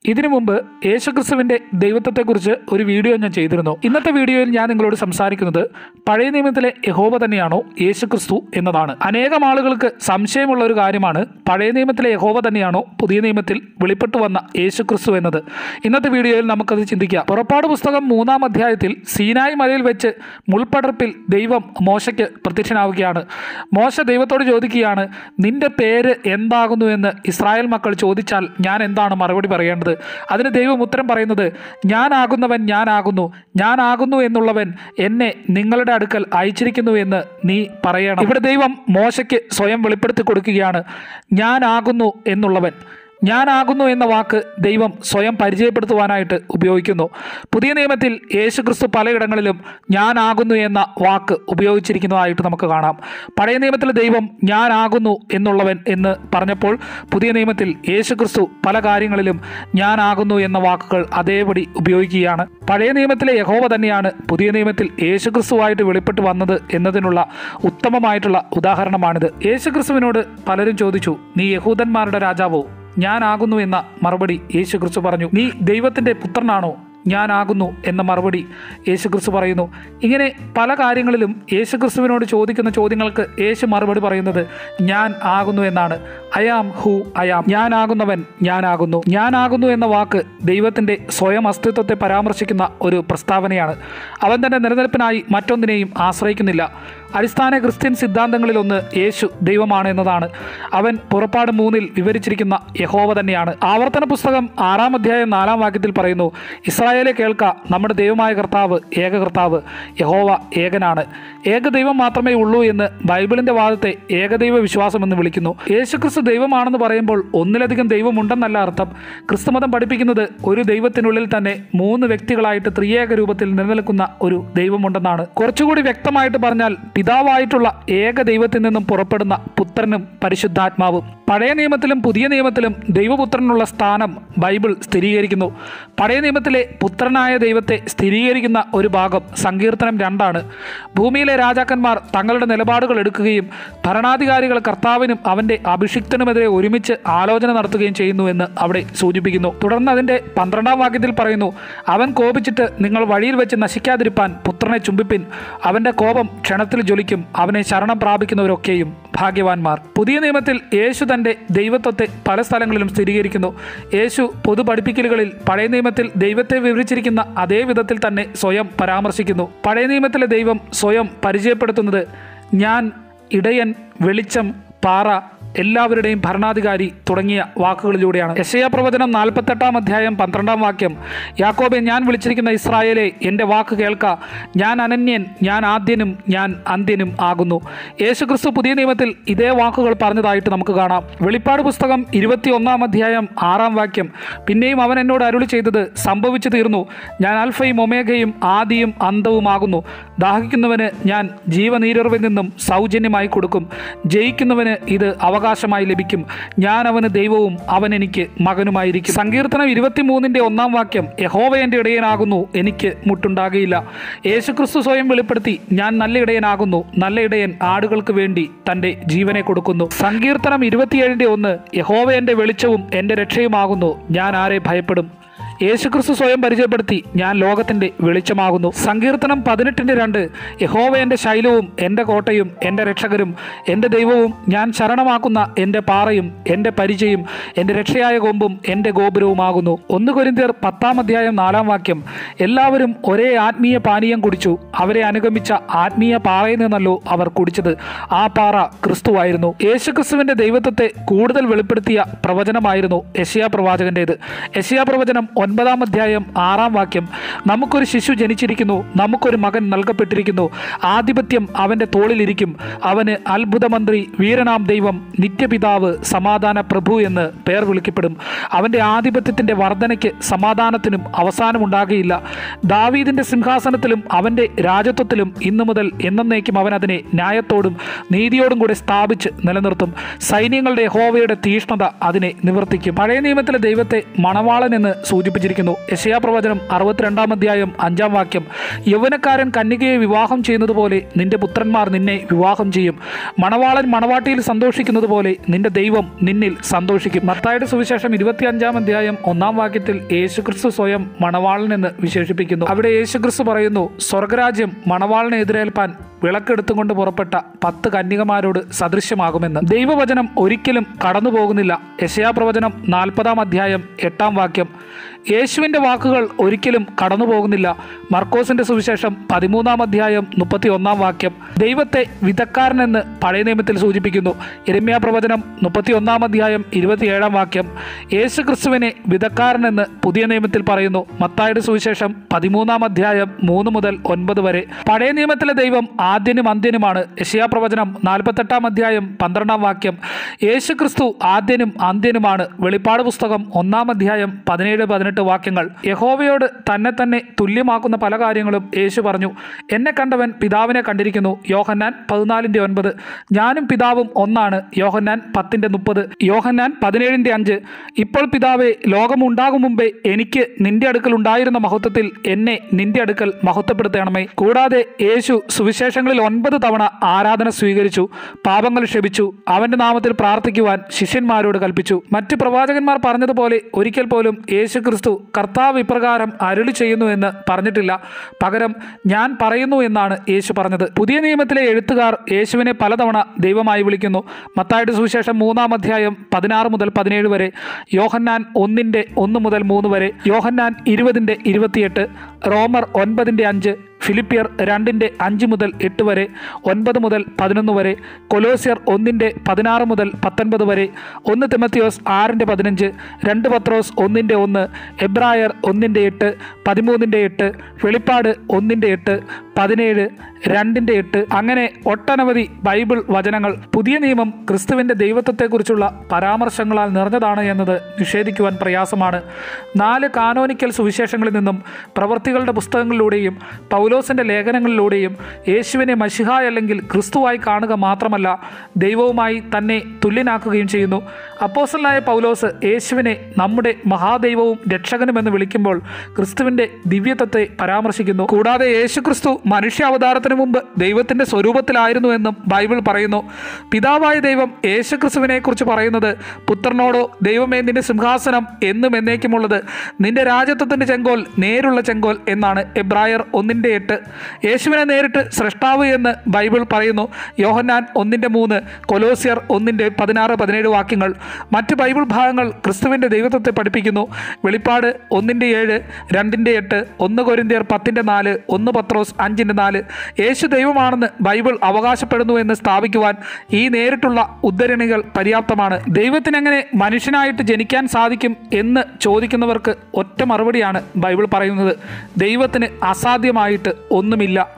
ഇതിനു മുമ്പ് യേശുക്രിസ്തുവിന്റെ ദൈവത്വത്തെക്കുറിച്ച് ഒരു വീഡിയോ ഞാൻ ചെയ്തിരുന്നു ഇന്നത്തെ വീഡിയോയിൽ ഞാൻ നിങ്ങളോട് സംസാരിക്കുന്നത് പഴയ നിയമത്തിലെ യഹോവ തന്നെയാണോ യേശുക്രിസ്തു എന്നതാണ് അനേകം ആളുകൾക്ക് സംശയമുള്ള ഒരു കാര്യമാണ് പഴയ നിയമത്തിലെ യഹോവ തന്നെയാണോ പുതിയ നിയമത്തിൽ വെളിപ്പെട്ടു വന്ന യേശുക്രിസ്തു എന്നത് ഇന്നത്തെ വീഡിയോയിൽ നമുക്കത് ചിന്തിക്കാം പുറപ്പാട് പുസ്തകം മൂന്നാം അധ്യായത്തിൽ സീനായി മലയിൽ വെച്ച് മുൾപ്പടർപ്പിൽ ദൈവം മോശയ്ക്ക് പ്രത്യക്ഷനാവുകയാണ് മോശ ദൈവത്തോട് ചോദിക്കുകയാണ് നിന്റെ പേര് എന്താകുന്നു എന്ന് ഇസ്രായേൽ മക്കൾ ചോദിച്ചാൽ ഞാൻ എന്താണ് മറുപടി പറയേണ്ടത് അതിന് ദൈവം ഉത്തരം പറയുന്നത് ഞാനാകുന്നവൻ ഞാനാകുന്നു ഞാനാകുന്നു എന്നുള്ളവൻ എന്നെ നിങ്ങളുടെ അടുക്കൽ അയച്ചിരിക്കുന്നു എന്ന് നീ പറയണം ഇവിടെ ദൈവം മോശയ്ക്ക് സ്വയം വെളിപ്പെടുത്തി കൊടുക്കുകയാണ് ഞാനാകുന്നു എന്നുള്ളവൻ ഞാനാകുന്നു എന്ന വാക്ക് ദൈവം സ്വയം പരിചയപ്പെടുത്തുവാനായിട്ട് ഉപയോഗിക്കുന്നു പുതിയ നിയമത്തിൽ യേശുക്രിസ്തു പലയിടങ്ങളിലും ഞാനാകുന്നു എന്ന വാക്ക് ഉപയോഗിച്ചിരിക്കുന്നതായിട്ട് നമുക്ക് കാണാം പഴയ നിയമത്തിൽ ദൈവം ഞാനാകുന്നു എന്നുള്ളവൻ എന്ന് പറഞ്ഞപ്പോൾ പുതിയ നിയമത്തിൽ യേശുക്രിസ്തു പല കാര്യങ്ങളിലും ഞാനാകുന്നു എന്ന വാക്കുകൾ അതേപടി ഉപയോഗിക്കുകയാണ് പഴയ നിയമത്തിലെ യഹോവ തന്നെയാണ് പുതിയ നിയമത്തിൽ യേശുക്രിസ്തുവായിട്ട് വെളിപ്പെട്ട് വന്നത് എന്നതിനുള്ള ഉത്തമമായിട്ടുള്ള ഉദാഹരണമാണിത് യേശുക്രിസ്തുവിനോട് പലരും ചോദിച്ചു നീ യഹൂദന്മാരുടെ രാജാവോ ഞാനാകുന്നു എന്ന മറുപടി യേശു ക്രിസ്തു പറഞ്ഞു നീ ദൈവത്തിൻ്റെ പുത്രനാണോ ഞാനാകുന്നു എന്ന മറുപടി യേശു ക്രിസ്തു പറയുന്നു ഇങ്ങനെ പല കാര്യങ്ങളിലും യേശു ക്രിസ്തുവിനോട് ചോദിക്കുന്ന ചോദ്യങ്ങൾക്ക് യേശു മറുപടി പറയുന്നത് ഞാൻ ആകുന്നു എന്നാണ് അയാം ഹു അയാം ഞാനാകുന്നവൻ ഞാനാകുന്നു ഞാനാകുന്നു എന്ന വാക്ക് ദൈവത്തിൻ്റെ സ്വയം അസ്തിത്വത്തെ പരാമർശിക്കുന്ന ഒരു പ്രസ്താവനയാണ് അവൻ തൻ്റെ നിലനിൽപ്പിനായി മറ്റൊന്നിനെയും ആശ്രയിക്കുന്നില്ല അടിസ്ഥാന ക്രിസ്ത്യൻ സിദ്ധാന്തങ്ങളിലൊന്ന് യേശു ദൈവമാണ് എന്നതാണ് അവൻ പുറപ്പാട് മൂന്നിൽ വിവരിച്ചിരിക്കുന്ന യഹോവ തന്നെയാണ് ആവർത്തന പുസ്തകം ആറാം അധ്യായം നാലാം വാക്യത്തിൽ പറയുന്നു ഇസ്രായേലെ കേൾക്ക നമ്മുടെ ദൈവമായ കർത്താവ് ഏക കർത്താവ് യഹോവ ഏകനാണ് ഏക ദൈവം മാത്രമേ ഉള്ളൂ എന്ന് ബൈബിളിന്റെ വാദത്തെ ഏകദൈവ വിശ്വാസം എന്ന് വിളിക്കുന്നു യേശുക്രിസ്തു ദൈവമാണെന്ന് പറയുമ്പോൾ ഒന്നിലധികം ദൈവമുണ്ടെന്നല്ല അർത്ഥം ക്രിസ്തുമതം പഠിപ്പിക്കുന്നത് ഒരു ദൈവത്തിനുള്ളിൽ തന്നെ മൂന്ന് വ്യക്തികളായിട്ട് ത്രിയേക രൂപത്തിൽ നിലനിൽക്കുന്ന ഒരു ദൈവമുണ്ടെന്നാണ് കുറച്ചുകൂടി വ്യക്തമായിട്ട് പറഞ്ഞാൽ പിതാവായിട്ടുള്ള ഏക ദൈവത്തിൽ നിന്നും പുറപ്പെടുന്ന പുത്രനും പരിശുദ്ധാത്മാവും പഴയ നിയമത്തിലും പുതിയ നിയമത്തിലും ദൈവപുത്രനുള്ള സ്ഥാനം ബൈബിൾ സ്ഥിരീകരിക്കുന്നു പഴയ നിയമത്തിലെ പുത്രനായ ദൈവത്തെ സ്ഥിരീകരിക്കുന്ന ഒരു ഭാഗം സങ്കീർത്തനം രണ്ടാണ് ഭൂമിയിലെ രാജാക്കന്മാർ തങ്ങളുടെ നിലപാടുകൾ എടുക്കുകയും ഭരണാധികാരികൾ കർത്താവിനും അവൻ്റെ അഭിഷിക്തനുമെതിരെ ഒരുമിച്ച് ആലോചന നടത്തുകയും ചെയ്യുന്നു എന്ന് അവിടെ സൂചിപ്പിക്കുന്നു തുടർന്ന് അതിൻ്റെ പന്ത്രണ്ടാം വാക്യത്തിൽ പറയുന്നു അവൻ കോപിച്ചിട്ട് നിങ്ങൾ വഴിയിൽ വെച്ച് നശിക്കാതിരിപ്പാൻ പുത്രനെ ചുംബിപ്പിൻ അവൻ്റെ കോപം ക്ഷണത്തിൽ ജ്വലിക്കും അവനെ ശരണം പ്രാപിക്കുന്നവരൊക്കെയും ഭാഗ്യവാന്മാർ പുതിയ നിയമത്തിൽ യേശു തൻ്റെ ദൈവത്വത്തെ പല സ്ഥലങ്ങളിലും സ്ഥിരീകരിക്കുന്നു യേശു പൊതു പഠിപ്പിക്കലുകളിൽ പഴയ നിയമത്തിൽ ദൈവത്തെ വിവരിച്ചിരിക്കുന്ന അതേ വിധത്തിൽ തന്നെ സ്വയം പരാമർശിക്കുന്നു പഴയ നിയമത്തിലെ ദൈവം സ്വയം പരിചയപ്പെടുത്തുന്നത് ഞാൻ ഇടയൻ വെളിച്ചം പാറ എല്ലാവരുടെയും ഭരണാധികാരി തുടങ്ങിയ വാക്കുകളിലൂടെയാണ് യശയ പ്രവചനം നാൽപ്പത്തെട്ടാം അധ്യായം പന്ത്രണ്ടാം വാക്യം യാക്കോബെ ഞാൻ വിളിച്ചിരിക്കുന്ന ഇസ്രായേലെ എൻ്റെ വാക്ക് കേൾക്ക ഞാൻ അനന്യൻ ഞാൻ ആദ്യനും ഞാൻ അന്ത്യനും ആകുന്നു യേശുക്രിസ്തു പുതിയ നിയമത്തിൽ ഇതേ വാക്കുകൾ പറഞ്ഞതായിട്ട് നമുക്ക് കാണാം വെളിപ്പാട് പുസ്തകം ഇരുപത്തി ഒന്നാം അധ്യായം ആറാം വാക്യം പിന്നെയും അവൻ എന്നോട് അരുളി ചെയ്തത് സംഭവിച്ചു തീർന്നു ഞാൻ അൽഫയും ഒമേഗയും ആദിയും അന്തവുമാകുന്നു ദാഹിക്കുന്നവന് ഞാൻ ജീവനീരുറവിൽ നിന്നും സൗജന്യമായി കൊടുക്കും ജയിക്കുന്നവന് ഇത് അവകാശമായി ലഭിക്കും ഞാൻ അവന് ദൈവവും അവൻ എനിക്ക് മകനുമായിരിക്കും സങ്കീർത്തനം ഇരുപത്തിമൂന്നിൻ്റെ ഒന്നാം വാക്യം യഹോവ എൻ്റെ ഇടയനാകുന്നു എനിക്ക് മുട്ടുണ്ടാകുകയില്ല യേശുക്രിസ്തു സ്വയം വെളിപ്പെടുത്തി ഞാൻ നല്ല ഇടയനാകുന്നു നല്ല ഇടയൻ ആടുകൾക്ക് വേണ്ടി തൻ്റെ ജീവനെ കൊടുക്കുന്നു സങ്കീർത്തനം ഇരുപത്തിയേഴിൻ്റെ ഒന്ന് യഹോവ എൻ്റെ വെളിച്ചവും എൻ്റെ രക്ഷയുമാകുന്നു ഞാൻ ആരെ ഭയപ്പെടും യേശുക്രിസ്തു സ്വയം പരിചയപ്പെടുത്തി ഞാൻ ലോകത്തിൻ്റെ വെളിച്ചമാകുന്നു സങ്കീർത്തനം പതിനെട്ടിൻ്റെ രണ്ട് യഹോവ എൻ്റെ ശൈലവും എൻ്റെ കോട്ടയും എൻ്റെ രക്ഷകരും എൻ്റെ ദൈവവും ഞാൻ ശരണമാക്കുന്ന എൻ്റെ പാറയും എൻ്റെ പരിചയും എൻ്റെ രക്ഷയായ കൊമ്പും എൻ്റെ ഗോപുരവുമാകുന്നു ഒന്ന് കൊരിന്തിയർ പത്താം അധ്യായം നാലാം വാക്യം എല്ലാവരും ഒരേ ആത്മീയ പാനീയം കുടിച്ചു അവരെ അനുഗമിച്ച ആത്മീയ പാറയിൽ നിന്നല്ലോ അവർ കുടിച്ചത് ആ പാറ ക്രിസ്തുവായിരുന്നു യേശുക്രിസ്തുവിൻ്റെ ദൈവത്വത്തെ കൂടുതൽ വെളിപ്പെടുത്തിയ പ്രവചനമായിരുന്നു യശിയ പ്രവാചകൻ്റേത് യശിയ പ്രവചനം ഒൻപതാം അധ്യായം ആറാം വാക്യം നമുക്കൊരു ശിശു ജനിച്ചിരിക്കുന്നു നമുക്കൊരു മകൻ നൽകപ്പെട്ടിരിക്കുന്നു ആധിപത്യം അവൻ്റെ തോളിലിരിക്കും അവന് അത്ഭുതമന്ത്രി വീരനാം ദൈവം നിത്യപിതാവ് സമാധാന പ്രഭു എന്ന് പേർ വിളിക്കപ്പെടും അവൻ്റെ ആധിപത്യത്തിൻ്റെ വർധനയ്ക്ക് സമാധാനത്തിനും അവസാനമുണ്ടാകുകയില്ല ദാവീദിൻ്റെ സിംഹാസനത്തിലും അവൻ്റെ രാജത്വത്തിലും ഇന്നു മുതൽ എന്നേക്കും അവൻ അതിനെ ന്യായത്തോടും നീതിയോടും കൂടെ സ്ഥാപിച്ച് നിലനിർത്തും സൈന്യങ്ങളുടെ ഹോവയുടെ തീഷ്ണത അതിനെ നിവർത്തിക്കും പഴയ നിയമത്തിലെ ദൈവത്തെ മണവാളൻ എന്ന് സൂചിപ്പിച്ചു ഓർപ്പിച്ചിരിക്കുന്നു യശയാ പ്രവചനം അറുപത്തിരണ്ടാം അധ്യായം അഞ്ചാം വാക്യം യൗവനക്കാരൻ കന്യകയെ വിവാഹം ചെയ്യുന്നത് പോലെ നിന്റെ പുത്രന്മാർ നിന്നെ വിവാഹം ചെയ്യും മണവാളൻ മണവാട്ടിയിൽ സന്തോഷിക്കുന്നത് പോലെ നിന്റെ ദൈവം നിന്നിൽ സന്തോഷിക്കും മത്തായുടെ സുവിശേഷം ഇരുപത്തിയഞ്ചാം അധ്യായം ഒന്നാം വാക്യത്തിൽ യേശുക്രിസ്തു സ്വയം മണവാളൻ എന്ന് വിശേഷിപ്പിക്കുന്നു അവിടെ യേശുക്രിസ്തു പറയുന്നു സ്വർഗരാജ്യം മണവാളിനെ എതിരേൽപ്പാൻ വിളക്കെടുത്തുകൊണ്ട് പുറപ്പെട്ട പത്ത് കന്യകമാരോട് സദൃശ്യമാകുമെന്ന് ദൈവവചനം ഒരിക്കലും കടന്നു പോകുന്നില്ല യശയാ പ്രവചനം നാൽപ്പതാം അധ്യായം എട്ടാം വാക്യം യേശുവിൻ്റെ വാക്കുകൾ ഒരിക്കലും കടന്നു പോകുന്നില്ല മർക്കോസിന്റെ സുവിശേഷം പതിമൂന്നാം അധ്യായം മുപ്പത്തി ഒന്നാം വാക്യം ദൈവത്തെ വിധക്കാരനെന്ന് പഴയ നിയമത്തിൽ സൂചിപ്പിക്കുന്നു എരമ്യാ പ്രവചനം മുപ്പത്തി ഒന്നാം അധ്യായം ഇരുപത്തിയേഴാം വാക്യം യേശു ക്രിസ്തുവിനെ വിധക്കാരനെന്ന് പുതിയ നിയമത്തിൽ പറയുന്നു മത്തായുടെ സുവിശേഷം പതിമൂന്നാം അധ്യായം മൂന്ന് മുതൽ ഒൻപത് വരെ പഴയ നിയമത്തിലെ ദൈവം ആദ്യനും അന്ത്യനുമാണ് യശയാ പ്രവചനം നാൽപ്പത്തെട്ടാം അധ്യായം പന്ത്രണ്ടാം വാക്യം യേശു ക്രിസ്തു ആദ്യനും അന്ത്യനുമാണ് വെളിപ്പാട് പുസ്തകം ഒന്നാം അധ്യായം പതിനേഴ് പതിനെട്ട് വാക്യങ്ങൾ യഹോവയോട് തന്നെ തന്നെ തുല്യമാക്കുന്ന പല കാര്യങ്ങളും യേശു പറഞ്ഞു എന്നെ കണ്ടവൻ പിതാവിനെ കണ്ടിരിക്കുന്നു യോഹന്നാൻ പതിനാലിൻ്റെ ഒൻപത് ഞാനും പിതാവും ഒന്നാണ് യോഹന്നാൻ പത്തിൻ്റെ മുപ്പത് യോഹന്നാൻ പതിനേഴിൻ്റെ അഞ്ച് ഇപ്പോൾ പിതാവെ ലോകമുണ്ടാകും മുമ്പേ എനിക്ക് നിന്റെ അടുക്കൽ ഉണ്ടായിരുന്ന മഹത്വത്തിൽ എന്നെ നിന്റെ അടുക്കൽ മഹത്വപ്പെടുത്തണമേ കൂടാതെ യേശു സുവിശേഷങ്ങളിൽ ഒൻപത് തവണ ആരാധന സ്വീകരിച്ചു പാപങ്ങൾ ക്ഷമിച്ചു അവന്റെ നാമത്തിൽ പ്രാർത്ഥിക്കുവാൻ ശിഷ്യന്മാരോട് കൽപ്പിച്ചു മറ്റു പ്രവാചകന്മാർ പറഞ്ഞതുപോലെ ഒരിക്കൽ പോലും യേശു ക്രിസ്തു കർത്താവ് ഇപ്രകാരം അരുളി ചെയ്യുന്നു എന്ന് പറഞ്ഞിട്ടില്ല പകരം ഞാൻ പറയുന്നു എന്നാണ് യേശു പറഞ്ഞത് പുതിയ നിയമത്തിലെ എഴുത്തുകാർ യേശുവിനെ പലതവണ ദൈവമായി വിളിക്കുന്നു മത്തായുടെ സുവിശേഷം മൂന്നാം അധ്യായം പതിനാറ് മുതൽ പതിനേഴ് വരെ യോഹന്നാൻ ഒന്നിൻ്റെ ഒന്ന് മുതൽ മൂന്ന് വരെ യോഹന്നാൻ ഇരുപതിൻ്റെ ഇരുപത്തിയെട്ട് റോമർ ഒൻപതിൻ്റെ അഞ്ച് ഫിലിപ്പിയർ രണ്ടിൻ്റെ അഞ്ച് മുതൽ എട്ട് വരെ ഒൻപത് മുതൽ പതിനൊന്ന് വരെ കൊലോസിയർ ഒന്നിൻ്റെ പതിനാറ് മുതൽ പത്തൊൻപത് വരെ ഒന്ന് തിമത്തിയോസ് ആറിൻ്റെ പതിനഞ്ച് രണ്ട് പത്രോസ് ഒന്നിൻ്റെ ഒന്ന് എബ്രായർ ഒന്നിൻ്റെ എട്ട് പതിമൂന്നിൻ്റെ എട്ട് വെളിപ്പാട് ഒന്നിൻ്റെ എട്ട് പതിനേഴ് രണ്ടിൻ്റെ എട്ട് അങ്ങനെ ഒട്ടനവധി ബൈബിൾ വചനങ്ങൾ പുതിയ നിയമം ക്രിസ്തുവിൻ്റെ ദൈവത്വത്തെക്കുറിച്ചുള്ള പരാമർശങ്ങളാൽ നിറഞ്ഞതാണ് എന്നത് നിഷേധിക്കുവാൻ പ്രയാസമാണ് നാല് കാനോനിക്കൽ സുവിശേഷങ്ങളിൽ നിന്നും പ്രവൃത്തികളുടെ പുസ്തകങ്ങളിലൂടെയും പൗലോസിൻ്റെ ലേഖനങ്ങളിലൂടെയും യേശുവിനെ മഷിഹ അല്ലെങ്കിൽ ക്രിസ്തുവായി കാണുക മാത്രമല്ല ദൈവവുമായി തന്നെ തുല്യനാക്കുകയും ചെയ്യുന്നു അപ്പോസലായ പൗലോസ് യേശുവിനെ നമ്മുടെ മഹാദൈവവും രക്ഷകനുമെന്ന് വിളിക്കുമ്പോൾ ക്രിസ്തുവിൻ്റെ ദിവ്യത്വത്തെ പരാമർശിക്കുന്നു കൂടാതെ യേശു ക്രിസ്തു മനുഷ്യാവതാരത്തിന് മുമ്പ് ദൈവത്തിൻ്റെ സ്വരൂപത്തിലായിരുന്നു എന്നും ബൈബിൾ പറയുന്നു പിതാവായ ദൈവം യേശു ക്രിസ്തുവിനെ കുറിച്ച് പറയുന്നത് പുത്രനോടോ ദൈവമേ നിന്റെ സിംഹാസനം എന്നും എന്നേക്കുമുള്ളത് നിന്റെ രാജത്വത്തിൻ്റെ ചെങ്കോൽ നേരുള്ള ചെങ്കോൽ എന്നാണ് എബ്രായർ ഒന്നിൻ്റെ എട്ട് യേശുവിനെ നേരിട്ട് സൃഷ്ടാവ് എന്ന് ബൈബിൾ പറയുന്നു യോഹന്നാൻ ഒന്നിൻ്റെ മൂന്ന് കൊലോസിയർ ഒന്നിൻ്റെ പതിനാറ് പതിനേഴ് വാക്യങ്ങൾ മറ്റ് ബൈബിൾ ഭാഗങ്ങൾ ക്രിസ്തുവിൻ്റെ ദൈവത്വത്തെ പഠിപ്പിക്കുന്നു വെളിപ്പാട് ഒന്നിൻ്റെ ഏഴ് രണ്ടിൻ്റെ എട്ട് ഒന്ന് കൊരിന്തിയർ പത്തിൻ്റെ നാല് ഒന്ന് പത്രോസ് അഞ്ചിൻ്റെ നാല് യേശു ദൈവമാണെന്ന് ബൈബിൾ അവകാശപ്പെടുന്നു എന്ന് സ്ഥാപിക്കുവാൻ ഈ നേരിട്ടുള്ള ഉദ്ധരണികൾ പര്യാപ്തമാണ് ദൈവത്തിനെങ്ങനെ മനുഷ്യനായിട്ട് ജനിക്കാൻ സാധിക്കും എന്ന് ചോദിക്കുന്നവർക്ക് ഒറ്റ മറുപടിയാണ് ബൈബിൾ പറയുന്നത് ദൈവത്തിന് അസാധ്യമായിട്ട് ഒന്നുമില്ല